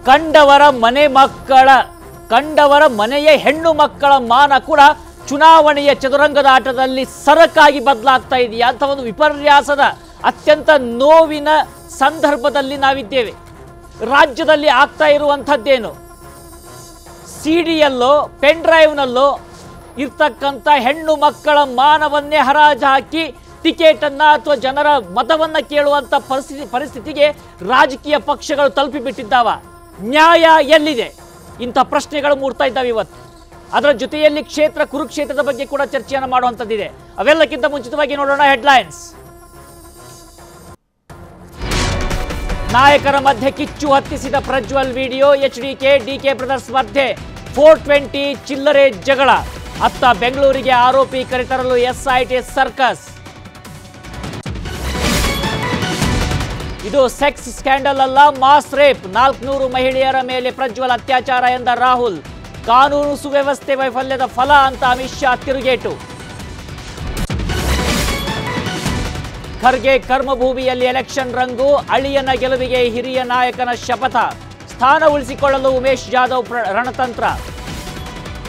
ಕಂಡವರ ಮನೆ ಮಕ್ಕಳ ಕಂಡವರ ಮನೆಯ ಹೆಣ್ಣು ಮಕ್ಕಳ ಮಾನ ಕೂಡ ಚುನಾವಣೆಯ ಚದುರಂಗದ ಆಟದಲ್ಲಿ ಸರಕಾಗಿ ಬದಲಾಗ್ತಾ ಇದೆಯಾ ಅಂತ ಒಂದು ವಿಪರ್ಯಾಸದ ಅತ್ಯಂತ ನೋವಿನ ಸಂದರ್ಭದಲ್ಲಿ ನಾವಿದ್ದೇವೆ ರಾಜ್ಯದಲ್ಲಿ ಆಗ್ತಾ ಇರುವಂಥದ್ದೇನು ಸಿ ಡಿಯಲ್ಲೋ ಪೆನ್ ಡ್ರೈವ್ನಲ್ಲೋ ಇರ್ತಕ್ಕಂಥ ಹೆಣ್ಣು ಮಕ್ಕಳ ಮಾನವನ್ನೇ ಹರಾಜು ಹಾಕಿ ಟಿಕೆಟನ್ನ ಅಥವಾ ಜನರ ಮತವನ್ನ ಕೇಳುವಂಥ ಪರಿಸ್ಥಿತಿ ಪರಿಸ್ಥಿತಿಗೆ ರಾಜಕೀಯ ಪಕ್ಷಗಳು ತಲುಪಿಬಿಟ್ಟಿದ್ದಾವ ನ್ಯಾಯ ಎಲ್ಲಿದೆ ಇಂಥ ಪ್ರಶ್ನೆಗಳು ಮೂಡ್ತಾ ಇದ್ದಾವೆ ಇವತ್ತು ಅದರ ಜೊತೆಯಲ್ಲಿ ಕ್ಷೇತ್ರ ಕುರುಕ್ಷೇತ್ರದ ಬಗ್ಗೆ ಕೂಡ ಚರ್ಚೆಯನ್ನು ಮಾಡುವಂಥದ್ದಿದೆ ಅವೆಲ್ಲಕ್ಕಿಂತ ಮುಂಚಿತವಾಗಿ ನೋಡೋಣ ಹೆಡ್ಲೈನ್ಸ್ ನಾಯಕರ ಮಧ್ಯೆ ಕಿಚ್ಚು ಹತ್ತಿಸಿದ Prajwal video H D K DK brothers ಮಧ್ಯೆ ಫೋರ್ ಟ್ವೆಂಟಿ ಚಿಲ್ಲರೆ ಜಗಳ ಅತ್ತ ಬೆಂಗಳೂರಿಗೆ ಆರೋಪಿ ಕರೆತರಲು ಎಸ್ಐಟಿ ಸರ್ಕಸ್ ಇದು ಸೆಕ್ಸ್ ಸ್ಕ್ಯಾಂಡಲ್ ಅಲ್ಲ ಮಾಸ್ ರೇಪ್ ನಾಲ್ಕುನೂರು ಮಹಿಳೆಯರ ಮೇಲೆ ಪ್ರಜ್ವಲ್ ಅತ್ಯಾಚಾರ ಎಂದ ರಾಹುಲ್ ಕಾನೂನು ಸುವ್ಯವಸ್ಥೆ ವೈಫಲ್ಯದ ಫಲ ಅಂತ ಅಮಿತ್ ಶಾ ತಿರುಗೇಟು ಖರ್ಗೆ ಕರ್ಮಭೂಮಿಯಲ್ಲಿ ಎಲೆಕ್ಷನ್ ರಂಗು ಅಳಿಯನ ಗೆಲುವಿಗೆ ಹಿರಿಯ ನಾಯಕನ ಶಪಥ ಸ್ಥಾನ ಉಳಿಸಿಕೊಳ್ಳಲು ಉಮೇಶ್ ಜಾಧವ್ ಪ್ರ- ರಣತಂತ್ರ